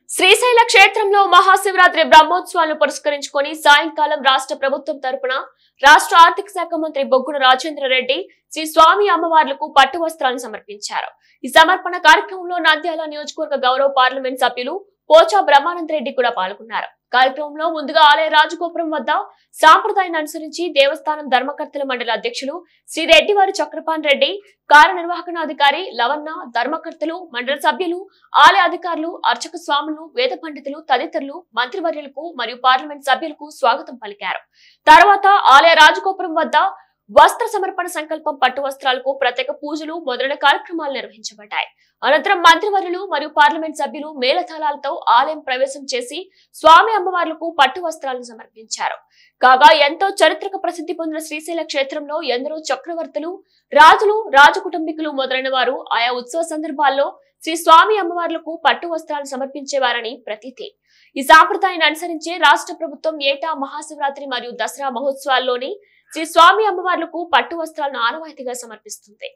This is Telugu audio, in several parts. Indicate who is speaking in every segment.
Speaker 1: శ్రీశైల క్షేత్రంలో మహాశివరాత్రి బ్రహ్మోత్సవాలను పురస్కరించుకొని సాయంకాలం రాష్ట్ర ప్రభుత్వం తరపున రాష్ట్ర ఆర్థిక శాఖ మంత్రి బొగ్గున రాజేంద్ర రెడ్డి శ్రీ స్వామి అమ్మవార్లకు పట్టు వస్త్రాలను సమర్పించారు ఈ సమర్పణ కార్యక్రమంలో నంద్యాల నియోజకవర్గ గౌరవ పార్లమెంట్ సభ్యులు పోచా బ్రహ్మానంద రెడ్డి కూడా పాల్గొన్నారు కార్యక్రమంలో ముందుగా ఆలయ రాజగోపురం వద్ద సాంప్రదాయాన్ని అనుసరించి దేవస్థానం ధర్మకర్తల మండలి అధ్యక్షులు శ్రీ రెడ్డివారి చక్రపాన్ రెడ్డి కార్యనిర్వహణాధికారి లవన్న ధర్మకర్తలు మండలి సభ్యులు ఆలయ అధికారులు అర్చక స్వాములు వేద పండితులు తదితరులు మంత్రివర్యులకు మరియు పార్లమెంట్ సభ్యులకు స్వాగతం పలికారు తర్వాత ఆలయ రాజగోపురం వద్ద వస్త్ర సమర్పణ సంకల్పం పట్టు వస్త్రాలకు ప్రత్యేక పూజలు మొదలైన కార్యక్రమాలు నిర్వహించబడ్డాయి అనంతరం మంత్రివర్యులు మరియు పార్లమెంట్ సభ్యులు మేళతాళాలతో ఆలయం ప్రవేశం చేసి స్వామి అమ్మవార్లకు పట్టు వస్త్రాలను సమర్పించారు కాగా ఎంతో చరిత్రక ప్రసిద్ధి పొందిన శ్రీశైల క్షేత్రంలో ఎందరో చక్రవర్తులు రాజులు రాజకుటుంబీకులు మొదలైన వారు ఆయా ఉత్సవ సందర్భాల్లో శ్రీ స్వామి అమ్మవార్లకు పట్టు వస్త్రాలు సమర్పించేవారని ప్రతీతి ఈ సాంప్రదాయాన్ని అనుసరించే రాష్ట్ర ప్రభుత్వం ఏటా మహాశివరాత్రి మరియు దసరా మహోత్సవాల్లోని శ్రీ స్వామి అమ్మవార్లకు పట్టు వస్త్రాలను ఆనవాయితీగా సమర్పిస్తుంది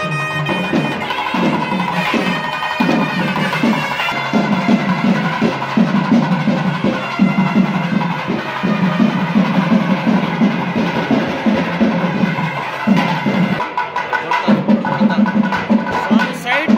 Speaker 2: స్వామి సైడ్